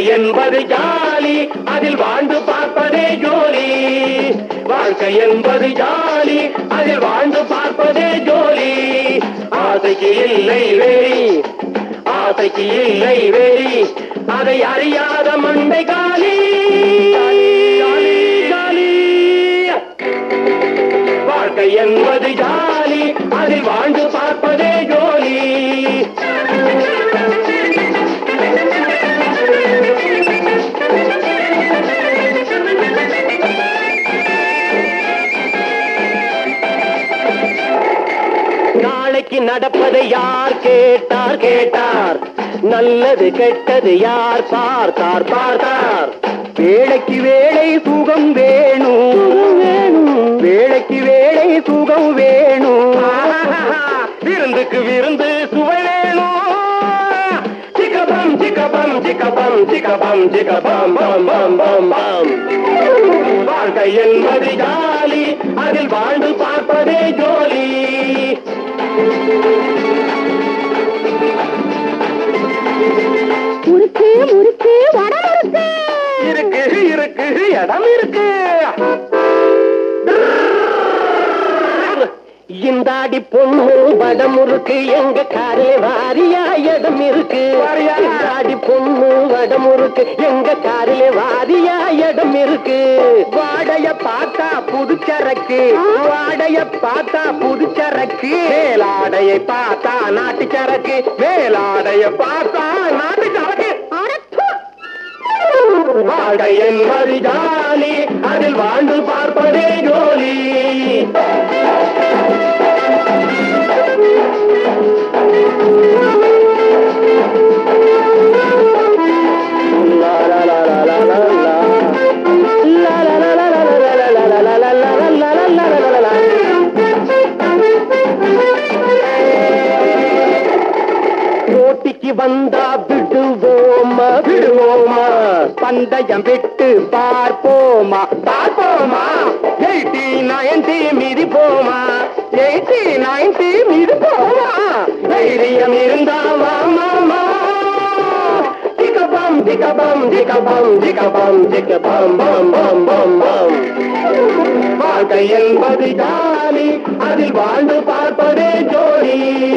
என்பது ஜாலி அதில் வாழ்ந்து பார்ப்பதே ஜோலி வாழ்க்கை என்பது ஜாலி அதில் வாழ்ந்து பார்ப்பதே ஜோலி ஆசைக்கு இல்லை வேலி ஆசைக்கு இல்லை வேலி அதை அறியாத மண்டை காலி காலி, காலி. வாழ்க்கை என்பது ஜாலி அதில் வாழ்ந்து பார்ப்பதே ஜோலி நாளைக்கு நடப்பதை யார் கேட்டார் கேட்டார் நல்லது கெட்டது யார் பார்த்தார் பார்த்தார் வேலைக்கு வேலை சுகம் வேணும் வேணும் வேலைக்கு வேலை சுகம் வேணும் விருந்துக்கு விருந்து சுவை வேணும் சிக்கபம் சிக்கபம் சிக்கபம் சிக்கபம் சிக்கபம் பம் பம் பம் பம் வாழ்க்கை என்பது ஜாலி அதில் வாழ்ந்து பார்ப்பதே ஜோலி முறுக்கு முறுக்கு வட முறுக்கு இருக்கு இருக்கு இடம் இருக்கு இந்தாடி பொண்ணு வடமுறுக்கு எங்க காரே வாரியா இடம் இருக்கு இந்தாடி பொண்ணு வடமுறுக்கு எங்க காரிலே வாரியா இடம் இருக்கு வாடைய பார்த்தா புதுச்சரக்கு வாடைய பார்த்தா புதுச்சரக்கு மேலாடையை பார்த்தா நாட்டு சரக்கு மேலாடைய பார்த்தா நாட்டு சரக்கு வாழ்க்கை என்பது ஜாலி அதில் வாழ்ந்து பார்ப்பதே ஜோலி லா, லா, லா, லா, லா, லா, லா. லா, லா, லா, லா, லா, லா, லா, லா, லா, லா, லா, லா, லா, லா, லா, லா, லா. போட்டிக்கு வந்தா விடுவோமா விடுவோமா பந்தயம் விட்டு பார்ப்போமா பார்ப்போமா எயிட்டி நைன்டி மிதிப்போமா எயிட்டி நைன்டி மிதிப்போமா தைரியம் இருந்தா வாமாமா ஜிகபம் ஜிகபம் ஜிகபம் ஜிகபம் ஜிகபம் பம் பம் பம் பம் வாழ்க்கை என்பது ஜாலி அதில் வாழ்ந்து பார்ப்பதே ஜோடி